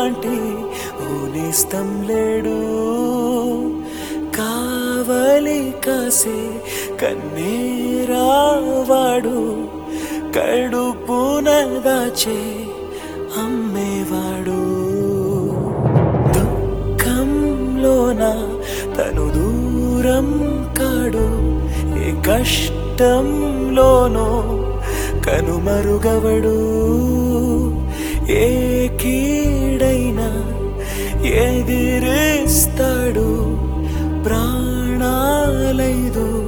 లాంటి ఊనిస్తం లేడు కావలి కాసే కన్నీరావాడు కడుపున దాచే అమ్మేవాడు దుఃఖంలోన తను దూరం కాడు ఏ కష్టంలోనో కనుమరుగవడు ఏ కీడైనా ఎదిరిస్తాడు ప్రాణాలైదు